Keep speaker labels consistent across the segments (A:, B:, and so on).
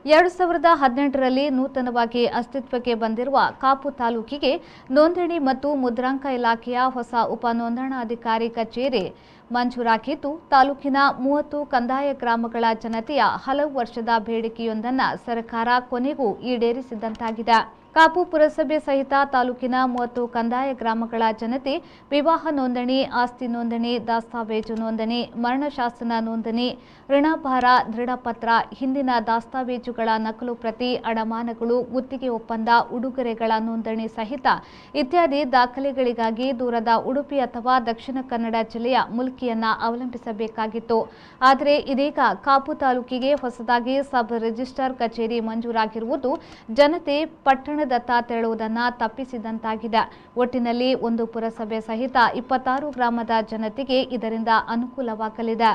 A: ಎರಡು ಸಾವಿರದ ಹದಿನೆಂಟರಲ್ಲಿ ನೂತನವಾಗಿ ಅಸ್ತಿತ್ವಕ್ಕೆ ಬಂದಿರುವ ಕಾಪು ತಾಲೂಕಿಗೆ ನೋಂದಣಿ ಮತ್ತು ಮುದ್ರಾಂಕ ಇಲಾಖೆಯ ಹೊಸ ಉಪ ನೋಂದಣಾಧಿಕಾರಿ ಕಚೇರಿ ಮಂಜೂರಾಗಿದ್ದು ತಾಲೂಕಿನ ಮೂವತ್ತು ಕಂದಾಯ ಗ್ರಾಮಗಳ ಜನತೆಯ ಹಲವು ವರ್ಷದ ಬೇಡಿಕೆಯೊಂದನ್ನು ಸರ್ಕಾರ ಕೊನೆಗೂ ಈಡೇರಿಸಿದಂತಾಗಿದೆ ಕಾಪು ಪುರಸಭೆ ಸಹಿತ ತಾಲೂಕಿನ ಮೂವತ್ತು ಕಂದಾಯ ಗ್ರಾಮಗಳ ಜನತೆ ವಿವಾಹ ನೋಂದಣಿ ಆಸ್ತಿ ನೋಂದಣಿ ದಾಸ್ತಾವೇಜು ನೋಂದಣಿ ಮರಣಶಾಸನ ನೋಂದಣಿ ಋಣಭಾರ ದೃಢಪತ್ರ ಹಿಂದಿನ ದಾಸ್ತಾವೇಜುಗಳ ನಕಲು ಪ್ರತಿ ಅಡಮಾನಗಳು ಗುತ್ತಿಗೆ ಒಪ್ಪಂದ ಉಡುಗೊರೆಗಳ ನೋಂದಣಿ ಸಹಿತ ಇತ್ಯಾದಿ ದಾಖಲೆಗಳಿಗಾಗಿ ದೂರದ ಉಡುಪಿ ಅಥವಾ ದಕ್ಷಿಣ ಕನ್ನಡ ಜಿಲ್ಲೆಯ ಮುಲ್ಕಿಯನ್ನ ಅವಲಂಬಿಸಬೇಕಾಗಿತ್ತು ಆದರೆ ಇದೀಗ ಕಾಪು ತಾಲೂಕಿಗೆ ಹೊಸದಾಗಿ ಸಬ್ ರಿಜಿಸ್ಟ್ರಾರ್ ಕಚೇರಿ ಮಂಜೂರಾಗಿರುವುದು ಜನತೆ ಪಟ್ಟಣದತ್ತ ತೆರಳುವುದನ್ನು ತಪ್ಪಿಸಿದಂತಾಗಿದೆ ಒಟ್ಟಿನಲ್ಲಿ ಒಂದು ಪುರಸಭೆ ಸಹಿತ ಇಪ್ಪತ್ತಾರು ಗ್ರಾಮದ ಜನತೆಗೆ ಇದರಿಂದ ಅನುಕೂಲವಾಗಲಿದೆ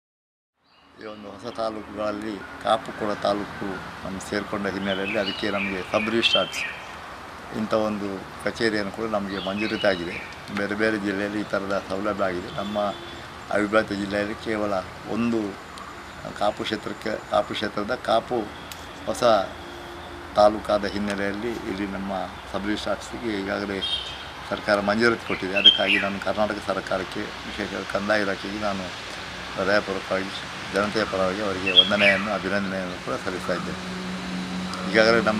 B: ಈ ಒಂದು ಹೊಸ ತಾಲೂಕುಗಳಲ್ಲಿ ಕಾಪು ಕೂಡ ತಾಲೂಕು ನಮ್ಮ ಸೇರಿಕೊಂಡ ಹಿನ್ನೆಲೆಯಲ್ಲಿ ಅದಕ್ಕೆ ನಮಗೆ ಸಬ್ ರಿಜಿಸ್ಟ್ರಾರ್ಸ್ ಇಂಥ ಒಂದು ಕಚೇರಿಯನ್ನು ಕೂಡ ನಮಗೆ ಮಂಜೂರಿತ ಆಗಿದೆ ಬೇರೆ ಬೇರೆ ಜಿಲ್ಲೆಯಲ್ಲಿ ಈ ಥರದ ಸೌಲಭ್ಯ ಆಗಿದೆ ನಮ್ಮ ಅವಿಭಾಜ್ಯ ಜಿಲ್ಲೆಯಲ್ಲಿ ಕೇವಲ ಒಂದು ಕಾಪು ಕ್ಷೇತ್ರಕ್ಕೆ ಕಾಪು ಕ್ಷೇತ್ರದ ಕಾಪು ಹೊಸ ತಾಲೂಕಾದ ಹಿನ್ನೆಲೆಯಲ್ಲಿ ಇಲ್ಲಿ ನಮ್ಮ ಸಬ್ ರಿಜಿಸ್ಟ್ರಾರ್ಸ್ಗೆ ಈಗಾಗಲೇ ಸರ್ಕಾರ ಮಂಜೂರಾತಿ ಕೊಟ್ಟಿದೆ ಅದಕ್ಕಾಗಿ ನಾನು ಕರ್ನಾಟಕ ಸರ್ಕಾರಕ್ಕೆ ವಿಶೇಷ ಕಂದಾಯ ಇಲಾಖೆಗೆ ನಾನು ಹೃದಯಪೂರ್ವಕವಾಗಿ ಜನತೆಯ ಪರವಾಗಿ ಅವರಿಗೆ ವಂದನೆಯನ್ನು ಅಭಿನಂದನೆಯನ್ನು ಕೂಡ ಸಲ್ಲಿಸ್ತಾ ಇದ್ದೇನೆ ಈಗಾಗಲೇ ನಮ್ಮ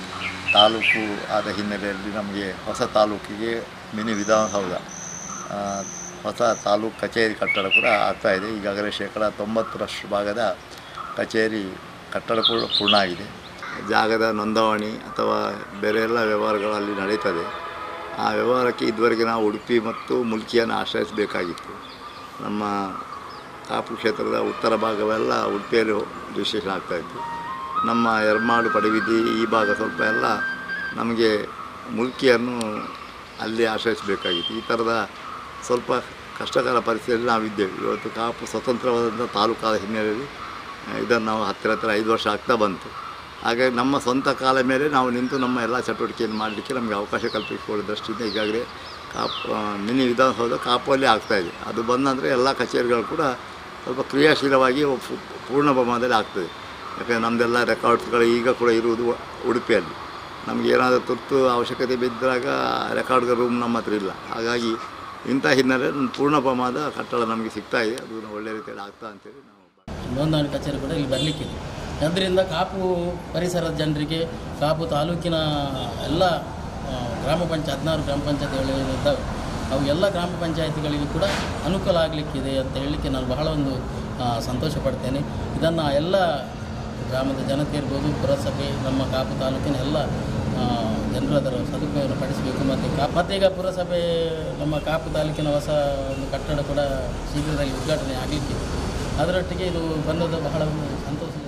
B: ತಾಲೂಕು ಆದ ಹಿನ್ನೆಲೆಯಲ್ಲಿ ನಮಗೆ ಹೊಸ ತಾಲೂಕಿಗೆ ಮಿನಿ ವಿಧಾನಸೌಧ ಆ, ಹೊಸ ತಾಲೂಕು ಕಚೇರಿ ಕಟ್ಟಡ ಕೂಡ ಆಗ್ತಾ ಇದೆ ಈಗಾಗಲೇ ಶೇಕಡ ತೊಂಬತ್ತರಷ್ಟು ಭಾಗದ ಕಚೇರಿ ಕಟ್ಟಡ ಕೂಡ ಪೂರ್ಣ ಆಗಿದೆ ಜಾಗದ ನೋಂದಣಿ ಅಥವಾ ಬೇರೆ ಎಲ್ಲ ವ್ಯವಹಾರಗಳಲ್ಲಿ ನಡೀತದೆ ಆ ವ್ಯವಹಾರಕ್ಕೆ ಇದುವರೆಗೆ ನಾವು ಉಡುಪಿ ಮತ್ತು ಮುಲ್ಕಿಯನ್ನು ಆಶ್ರಯಿಸಬೇಕಾಗಿತ್ತು ನಮ್ಮ ಕಾಪು ಕ್ಷೇತ್ರದ ಉತ್ತರ ಭಾಗವೆಲ್ಲ ಉಡುಪಿಯಲ್ಲಿ ರಿಜಿಸ್ಟ್ರೇಷನ್ ಆಗ್ತಾಯಿತ್ತು ನಮ್ಮ ಎರ್ಮಾಡು ಪಡಿವಿದ್ದಿ ಈ ಭಾಗ ಸ್ವಲ್ಪ ಎಲ್ಲ ನಮಗೆ ಮುಲ್ಕಿಯನ್ನು ಅಲ್ಲಿ ಆಶ್ರಯಿಸಬೇಕಾಗಿತ್ತು ಈ ಥರದ ಸ್ವಲ್ಪ ಕಷ್ಟಕರ ಪರಿಸ್ಥಿತಿಯಲ್ಲಿ ನಾವಿದ್ದೇವೆ ಇವತ್ತು ಕಾಪು ಸ್ವತಂತ್ರವಾದಂಥ ತಾಲೂಕಾದ ಹಿನ್ನೆಲೆಯಲ್ಲಿ ಆ, ಇದನ್ನು ನಾವು ಹತ್ತಿರ ಹತ್ತಿರ ಐದು ವರ್ಷ ಆಗ್ತಾ ಬಂತು ಹಾಗಾಗಿ ನಮ್ಮ ಸ್ವಂತ ಕಾಲ ಮೇಲೆ ನಾವು ನಿಂತು ನಮ್ಮ ಎಲ್ಲ ಚಟುವಟಿಕೆಯನ್ನು ಮಾಡಲಿಕ್ಕೆ ನಮಗೆ ಅವಕಾಶ ಕಲ್ಪಿಸಿಕೊಳ್ಳೋ ದೃಷ್ಟಿಯಿಂದ ಈಗಾಗಲೇ ಕಾಪ್ ಆ, ಮಿನಿ ವಿಧಾನಸೌಧ ಕಾಪುವಲ್ಲಿ ಆಗ್ತಾಯಿದೆ ಅದು ಬಂದಂದರೆ ಎಲ್ಲ ಕಚೇರಿಗಳು ಕೂಡ ಸ್ವಲ್ಪ ಕ್ರಿಯಾಶೀಲವಾಗಿ ಪು- ಪೂರ್ಣ ಪ್ರಮಾಣದಲ್ಲಿ ಆಗ್ತದೆ ಯಾಕಂದರೆ ನಮ್ಮದೆಲ್ಲ ರೆಕಾರ್ಡ್ಸ್ಗಳು ಈಗ ಕೂಡ ಇರುವುದು ಉಡುಪಿಯಲ್ಲಿ ನಮಗೆ ಏನಾದರೂ ತುರ್ತು ಅವಶ್ಯಕತೆ ಬಿದ್ದಾಗ ರೆಕಾರ್ಡ್ ರೂಮ್ ನಮ್ಮ ಹತ್ರ ಇಲ್ಲ ಹಾಗಾಗಿ ಇಂಥ ಹಿನ್ನೆಲೆ ಪೂರ್ಣ ಪ್ರಮಾಣದ ಕಟ್ಟಡ ನಮಗೆ ಸಿಗ್ತಾ ಇದೆ ಅದು ಒಳ್ಳೆ ರೀತಿಯಲ್ಲಿ ಆಗ್ತಾ ಅಂತೇಳಿ ನಾವು
C: ನೋಂದಣಿ ಕಚೇರಿ ಕೂಡ ಇಲ್ಲಿ ಬರಲಿಕ್ಕಿದೆ ಅದರಿಂದ ಕಾಪು ಪರಿಸರದ ಜನರಿಗೆ ಕಾಪು ತಾಲೂಕಿನ ಎಲ್ಲ ಆ, ಗ್ರಾಮ ಪಂಚಾಯತ್ ಹದಿನಾರು ಗ್ರಾಮ ಪಂಚಾಯತ್ಗಳು ಇದ್ದಾವೆ ಅವು ಎಲ್ಲ ಗ್ರಾಮ ಪಂಚಾಯತಿಗಳಿಗೂ ಕೂಡ ಅನುಕೂಲ ಆಗಲಿಕ್ಕಿದೆ ಅಂತ ಹೇಳಲಿಕ್ಕೆ ನಾನು ಬಹಳ ಒಂದು ಆ, ಸಂತೋಷ ಪಡ್ತೇನೆ ಇದನ್ನು ಎಲ್ಲ ಗ್ರಾಮದ ಜನತೆ ಇರ್ಬೋದು ಪುರಸಭೆ ನಮ್ಮ ಕಾಪು ತಾಲೂಕಿನ ಎಲ್ಲ ಆ, ಜನರು ಅದರ ಸದುಪಯೋಗ ಪಡಿಸಬೇಕು ಮತ್ತು ಕಾ ಮತ್ತೀಗ ಪುರಸಭೆ ನಮ್ಮ ಕಾಪು ತಾಲೂಕಿನ ಹೊಸ ಒಂದು ಕಟ್ಟಡ ಕೂಡ ಶೀಘ್ರದಲ್ಲಿ ಉದ್ಘಾಟನೆ ಆಗಲಿಕ್ಕಿದೆ ಅದರೊಟ್ಟಿಗೆ ಇದು ಬಂದದ್ದು ಬಹಳ ಒಂದು ಸಂತೋಷದ